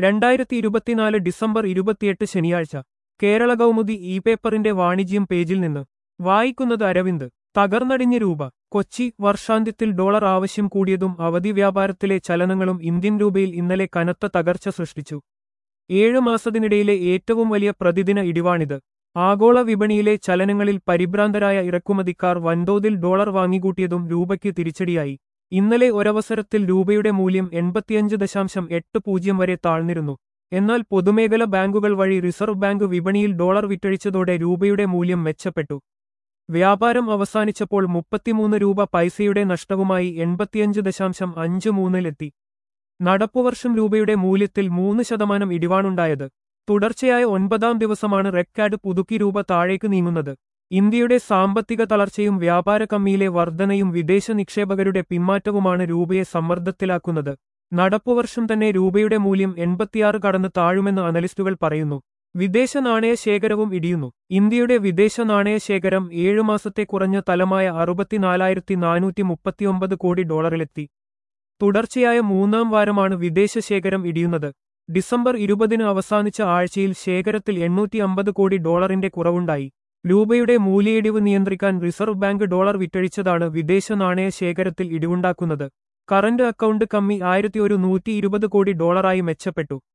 രണ്ടായിരത്തി ഇരുപത്തിനാല് ഡിസംബർ ഇരുപത്തിയെട്ട് ശനിയാഴ്ച കേരള കൗമുദി ഇ പേപ്പറിന്റെ വാണിജ്യം പേജിൽ നിന്ന് വായിക്കുന്നത് അരവിന്ദ് തകർന്നടിഞ്ഞ രൂപ കൊച്ചി വർഷാന്ത്യത്തിൽ ഡോളർ ആവശ്യം കൂടിയതും അവധി വ്യാപാരത്തിലെ ചലനങ്ങളും ഇന്ത്യൻ രൂപയിൽ ഇന്നലെ കനത്ത തകർച്ച സൃഷ്ടിച്ചു ഏഴ് മാസത്തിനിടയിലെ ഏറ്റവും വലിയ പ്രതിദിന ഇടിവാണിത് ആഗോള വിപണിയിലെ ചലനങ്ങളിൽ പരിഭ്രാന്തരായ ഇറക്കുമതിക്കാർ വൻതോതിൽ ഡോളർ വാങ്ങിക്കൂട്ടിയതും രൂപയ്ക്ക് തിരിച്ചടിയായി ഇന്നലെ ഒരവസരത്തിൽ രൂപയുടെ മൂല്യം എൺപത്തിയഞ്ച് ദശാംശം എട്ട് പൂജ്യം വരെ താഴ്ന്നിരുന്നു എന്നാൽ പൊതുമേഖല ബാങ്കുകൾ വഴി റിസർവ് ബാങ്ക് വിപണിയിൽ ഡോളർ വിറ്റഴിച്ചതോടെ രൂപയുടെ മൂല്യം മെച്ചപ്പെട്ടു വ്യാപാരം അവസാനിച്ചപ്പോൾ മുപ്പത്തിമൂന്ന് രൂപ പൈസയുടെ നഷ്ടവുമായി എൺപത്തിയഞ്ച് ദശാംശം അഞ്ച് മൂന്നിലെത്തി നടപ്പുവർഷം രൂപയുടെ മൂല്യത്തിൽ മൂന്ന് ശതമാനം ഇടിവാണുണ്ടായത് തുടർച്ചയായ ഒൻപതാം ദിവസമാണ് റെക്കാർഡ് പുതുക്കി രൂപ താഴേക്ക് നീങ്ങുന്നത് ഇന്ത്യയുടെ സാമ്പത്തിക തളർച്ചയും വ്യാപാര കമ്മിയിലെ വർധനയും വിദേശ നിക്ഷേപകരുടെ പിന്മാറ്റവുമാണ് രൂപയെ സമ്മർദ്ദത്തിലാക്കുന്നത് നടപ്പുവർഷം തന്നെ രൂപയുടെ മൂല്യം എൺപത്തിയാറ് കടന്ന് താഴുമെന്ന് അനലിസ്റ്റുകൾ പറയുന്നു വിദേശ നാണയ ശേഖരവും ഇടിയുന്നു ഇന്ത്യയുടെ വിദേശ നാണയ ശേഖരം ഏഴു മാസത്തെ കുറഞ്ഞ തലമായ അറുപത്തിനാലായിരത്തി നാനൂറ്റി മുപ്പത്തിയൊമ്പത് കോടി ഡോളറിലെത്തി തുടർച്ചയായ മൂന്നാം വാരമാണ് വിദേശ ശേഖരം ഇടിയുന്നത് ഡിസംബർ ഇരുപതിന് അവസാനിച്ച ആഴ്ചയിൽ ശേഖരത്തിൽ എണ്ണൂറ്റി അമ്പത് കോടി ഡോളറിന്റെ കുറവുണ്ടായി രൂപയുടെ മൂല്യയിടിവ് നിയന്ത്രിക്കാൻ റിസർവ് ബാങ്ക് ഡോളർ വിറ്റഴിച്ചതാണ് വിദേശ നാണയ ശേഖരത്തിൽ ഇടിവുണ്ടാക്കുന്നത് കറന്റ് അക്കൗണ്ട് കമ്മി ആയിരത്തി ഒരു നൂറ്റി ഇരുപത് കോടി ഡോളറായി മെച്ചപ്പെട്ടു